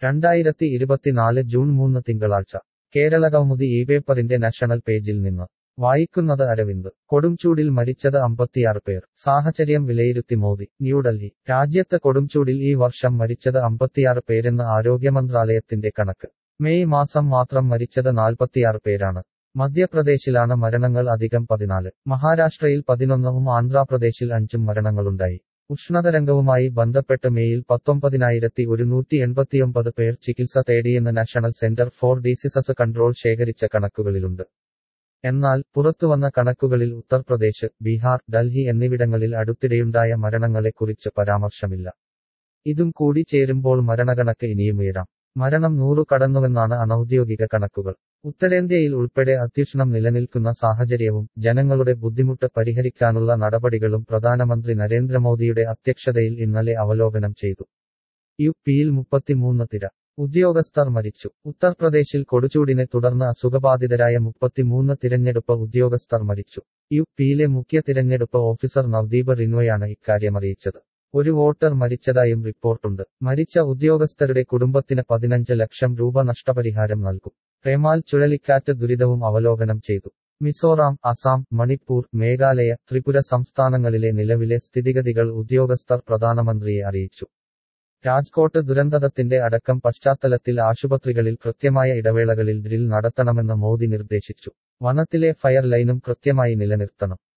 രണ്ടായിരത്തി ഇരുപത്തിനാല് ജൂൺ മൂന്ന് തിങ്കളാഴ്ച കേരള കൗമുദി ഈ പേപ്പറിന്റെ നാഷണൽ പേജിൽ നിന്ന് വായിക്കുന്നത് അരവിന്ദ് കൊടുംചൂടിൽ മരിച്ചത് അമ്പത്തിയാറ് പേർ സാഹചര്യം വിലയിരുത്തി മോദി ന്യൂഡൽഹി രാജ്യത്ത് കൊടുംചൂടിൽ ഈ വർഷം മരിച്ചത് അമ്പത്തിയാറ് പേരെന്ന് ആരോഗ്യമന്ത്രാലയത്തിന്റെ കണക്ക് മെയ് മാസം മാത്രം മരിച്ചത് നാൽപ്പത്തിയാറ് പേരാണ് മധ്യപ്രദേശിലാണ് മരണങ്ങൾ അധികം പതിനാല് മഹാരാഷ്ട്രയിൽ പതിനൊന്നും ആന്ധ്രാപ്രദേശിൽ അഞ്ചും മരണങ്ങളുണ്ടായി ഉഷ്ണതരംഗവുമായി ബന്ധപ്പെട്ട് മെയിൽ പത്തൊമ്പതിനായിരത്തി ഒരുന്നൂറ്റി എൺപത്തിയൊമ്പത് പേർ ചികിത്സ തേടിയെന്ന് national centre for diseases control ശേഖരിച്ച കണക്കുകളിലുണ്ട് എന്നാൽ പുറത്തുവന്ന കണക്കുകളിൽ ഉത്തർപ്രദേശ് ബീഹാർ ഡൽഹി എന്നിവിടങ്ങളിൽ അടുത്തിടെയുണ്ടായ മരണങ്ങളെക്കുറിച്ച് പരാമർശമില്ല ഇതും കൂടി ചേരുമ്പോൾ മരണകണക്ക് ഇനിയും ഉയരാം മരണം നൂറു കടന്നുവെന്നാണ് അനൌദ്യോഗിക കണക്കുകൾ ഉത്തരേന്ത്യയിൽ ഉൾപ്പെടെ അത്യുഷ്ണം നിലനിൽക്കുന്ന സാഹചര്യവും ജനങ്ങളുടെ ബുദ്ധിമുട്ട് പരിഹരിക്കാനുള്ള നടപടികളും പ്രധാനമന്ത്രി നരേന്ദ്രമോദിയുടെ അധ്യക്ഷതയിൽ ഇന്നലെ അവലോകനം ചെയ്തു യു പിയിൽ മുപ്പത്തിമൂന്ന് തിര ഉദ്യോഗസ്ഥർ മരിച്ചു ഉത്തർപ്രദേശിൽ കൊടുചൂടിനെ തുടർന്ന് അസുഖബാധിതരായ മുപ്പത്തിമൂന്ന് തിരഞ്ഞെടുപ്പ് ഉദ്യോഗസ്ഥർ മരിച്ചു യു പിയിലെ മുഖ്യ തിരഞ്ഞെടുപ്പ് ഓഫീസർ നവദീപ് റിൻവയാണ് ഇക്കാര്യമറിയിച്ചത് ഒരു വോട്ടർ മരിച്ചതായും റിപ്പോർട്ടുണ്ട് മരിച്ച ഉദ്യോഗസ്ഥരുടെ കുടുംബത്തിന് പതിനഞ്ച് ലക്ഷം രൂപ നഷ്ടപരിഹാരം നൽകും റെമാൽ ചുഴലിക്കാറ്റ് ദുരിതവും അവലോകനം ചെയ്തു മിസോറാം അസാം മണിപ്പൂർ മേഘാലയ ത്രിപുര സംസ്ഥാനങ്ങളിലെ നിലവിലെ സ്ഥിതിഗതികൾ ഉദ്യോഗസ്ഥർ പ്രധാനമന്ത്രിയെ അറിയിച്ചു രാജ്കോട്ട് ദുരന്തത്തിന്റെ അടക്കം പശ്ചാത്തലത്തിൽ ആശുപത്രികളിൽ കൃത്യമായ ഇടവേളകളിൽ ഡ്രിൽ നടത്തണമെന്ന് മോദി നിർദ്ദേശിച്ചു വനത്തിലെ ഫയർ ലൈനും കൃത്യമായി നിലനിർത്തണം